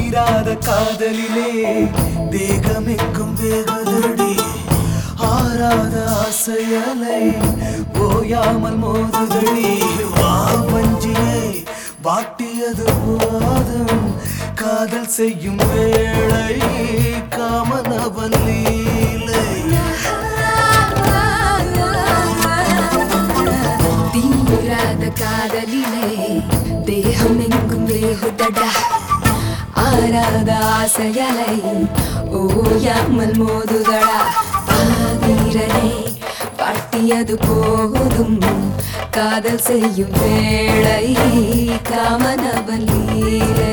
தீராத காதலிலே தேகமெங்கும் வேகுதடி ஆறாத ஆசையலை ஓயாமல் மோதுதடி வா வஞ்சியை வாட்டியது போதும் காதல் செய்யும் வேளை காமனவன் லீலை தீராத காதலிலே தேகம் எங்கும் வேகுதடா ஆராத ஆசையலை ஓயாமல் மோதுதடா ஆதீரனை பாட்டியது போதும் காதல் செய்யும் வேளை காமனவன் லீலை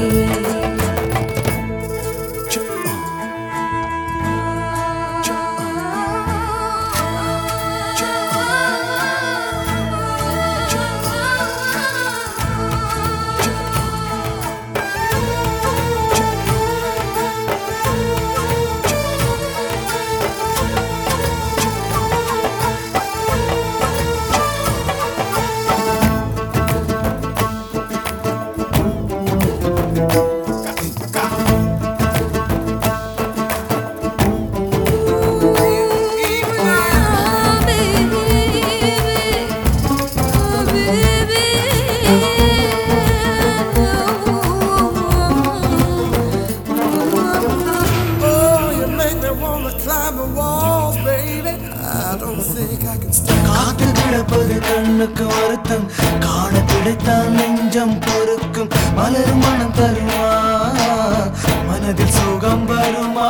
Oh, you make me wanna climb the walls, baby. I don't think I can stop. காத்து கிடப்பது கண்ணுக்கு வருத்தம் காண கிடைத்தால் நெஞ்சம் பொறுக்கும் மலர் மனம் தருமா மனதில் சுகம் வருமா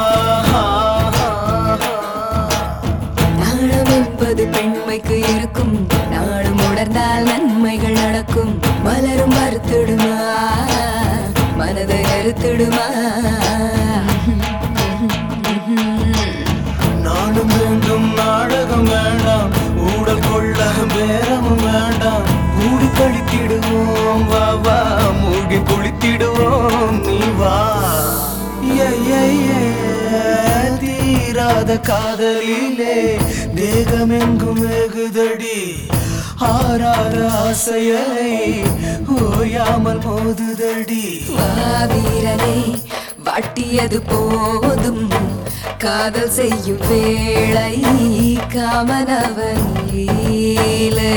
நாணம் என்பது பெண்மைக்கு இருக்கும் நாளும் உணர்ந்தால் நன்மைகள் நடக்கும் மலரும் மறுத்திடுமா மனதை அறுத்திடுமா நானும் வேண்டும் நாடகம் வேண்டாம் ஊடல் கொள்ள பேரமும் வேண்டாம் கூடி கழித்திடுவோம் வா வா மூழ்கி குளித்திடுவோம் நீ வா ஏ, ஏ, ஏ, தீராத காதலிலே தேகமெங்கும் வெகுதடி ஆறாத ஆசையலை ஓயாமல் மோதுதடி வீரனை வாட்டியது போதும் காதல் செய்யும் வேளை காமனவன் லீலை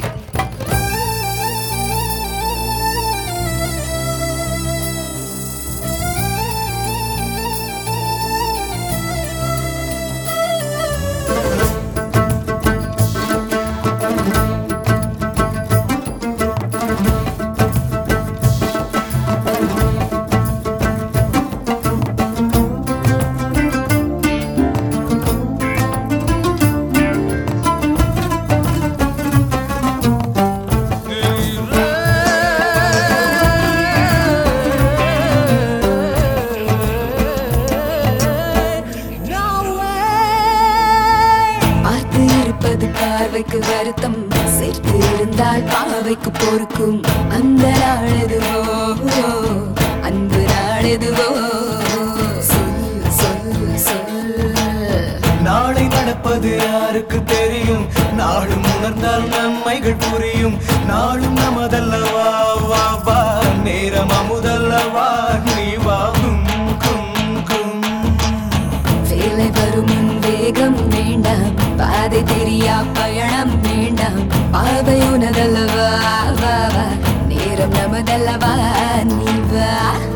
பார்த்து இருப்பது பார்வைக்கு வருத்தம் சேர்த்து இருந்தால் பாவைக்கு பொறுக்கும் அந்த நாள் எதுவோ அன்பு நாள் எதுவோ சொல் சொல் சொல் நாளை நடப்பது யாருக்கு தெரியும் நாளும் உணர்ந்தால் நன்மைகள் புரியும் நாளும் நமதல்லவா வா வா நேரம் அமுதல்லவா நீ வா கும் கும் கும் வேலை வரும் முன் வேகம் வேண்டாம் பாதை தெரியா பயணம் வேண்டாம் பாதை உனதல்லவா வா வா நேரம் நமதல்லவா நீ வா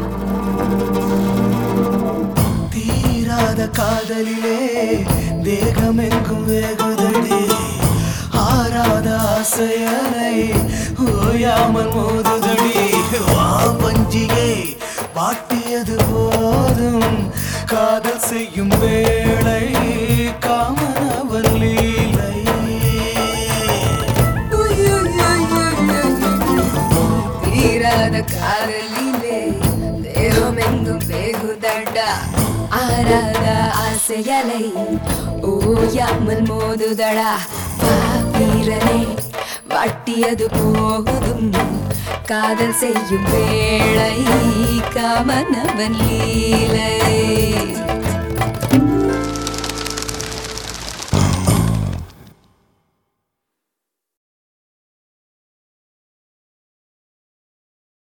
தீராத காதலிலே தேகமெங்கும் வேகுதடி ஆறாத ஆசையலை ஓயாமல் மோதுதடி வா பஞ்சியை வாட்டியது போதும் காதல் செய்யும் வேளை காமனவன் லீலை தீராத காதலிலே தேகம் எங்கும் வேகுதடா ஆராத ஆசையலை ஓயாமல் மோதுதடா வீரனை வாட்டியது போதும் காதல் செய்யும் வேளை காமனவன் லீலை